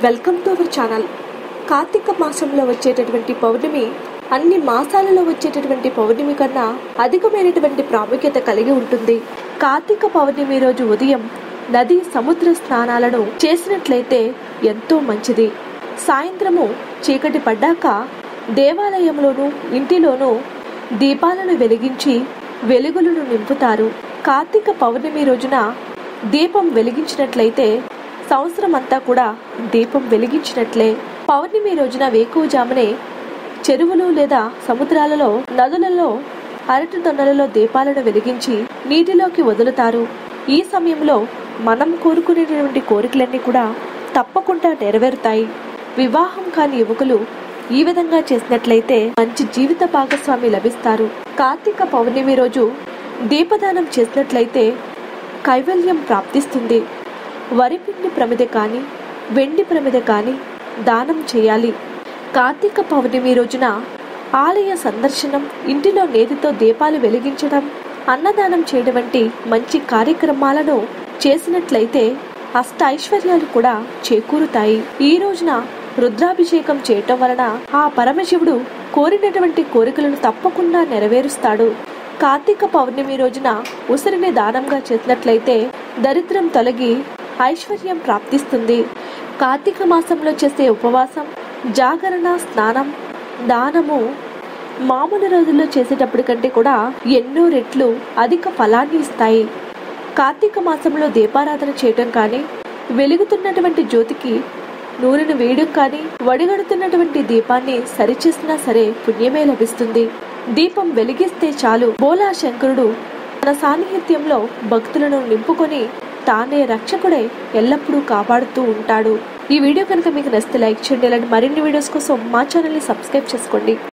welcome to our channel Karthika మాసంలో వచ్చేటటువంటి పౌర్ణమి అన్ని మాసాలలో వచ్చేటటువంటి పౌర్ణమి కన్నా అధికమైనటువంటి ప్రాముఖ్యత కలిగి ఉంటుంది కార్తీక పౌర్ణమి రోజు ఉదయం నది సముద్ర స్నానాలను చేసినట్లయితే ఎంతో మంచిది సాయంత్రము చీకటి పడ్డాక దేవాలయంలోనూ ఇంటిలోనూ దీపాలను వెలిగించి వెలుగులను నింపుతారు కార్తీక పౌర్ణమి రోజున దీపం వెలిగించినట్లయితే సంవత్సరం అంతా కూడా దీపం వెలిగించినట్లే పౌర్ణమి రోజున వేకువజామునే చెరువులు లేదా సముద్రాలలో నదులలో అరటి తొన్నలలో దీపాలను వెలిగించి నీటిలోకి వదులుతారు ఈ సమయంలో మనం కోరుకునేటటువంటి కోరికలన్నీ కూడా తప్పకుండా నెరవేరుతాయి వివాహం కాని యువకులు ఈ విధంగా చేసినట్లయితే మంచి జీవిత భాగస్వామి లభిస్తారు కార్తీక పౌర్ణమి రోజు దీపదానం చేసినట్లయితే కైవల్యం ప్రాప్తిస్తుంది వరిపిండి ప్రమిద కానీ వెండి ప్రమిద కానీ దానం చేయాలి కార్తీక పౌర్ణమి రోజున ఆలయ సందర్శనం ఇంటిలో నేతితో దీపాలు వెలిగించడం అన్నదానం చేయడం వంటి మంచి కార్యక్రమాలను చేసినట్లయితే అష్ట ఐశ్వర్యాలు కూడా చేకూరుతాయి ఈ రోజున రుద్రాభిషేకం చేయటం వలన ఆ పరమశివుడు కోరినటువంటి కోరికలను తప్పకుండా నెరవేరుస్తాడు కార్తీక పౌర్ణమి రోజున ఉసిరిని దానంగా చేసినట్లయితే దరిద్రం తొలగి ఐశ్వర్యం ప్రాప్తిస్తుంది కార్తీక మాసంలో చేసే ఉపవాసం జాగరణ స్నానం దానము మామూలు రోజుల్లో చేసేటప్పటి కంటే కూడా ఎన్నో రెట్లు అధిక ఫలాన్ని ఇస్తాయి కార్తీక మాసంలో దీపారాధన చేయటం కానీ వెలుగుతున్నటువంటి జ్యోతికి నూనెను వేయడం కానీ వడిగడుతున్నటువంటి దీపాన్ని సరిచేసినా సరే పుణ్యమే లభిస్తుంది దీపం వెలిగిస్తే చాలు బోలా శంకరుడు తన సాన్నిహిత్యంలో భక్తులను నింపుకొని తానే రక్షకుడై ఎల్లప్పుడూ కాపాడుతూ ఉంటాడు ఈ వీడియో కనుక మీకు నచ్చితే లైక్ చేయండి ఇలాంటి మరిన్ని వీడియోస్ కోసం మా ఛానల్ని సబ్స్క్రైబ్ చేసుకోండి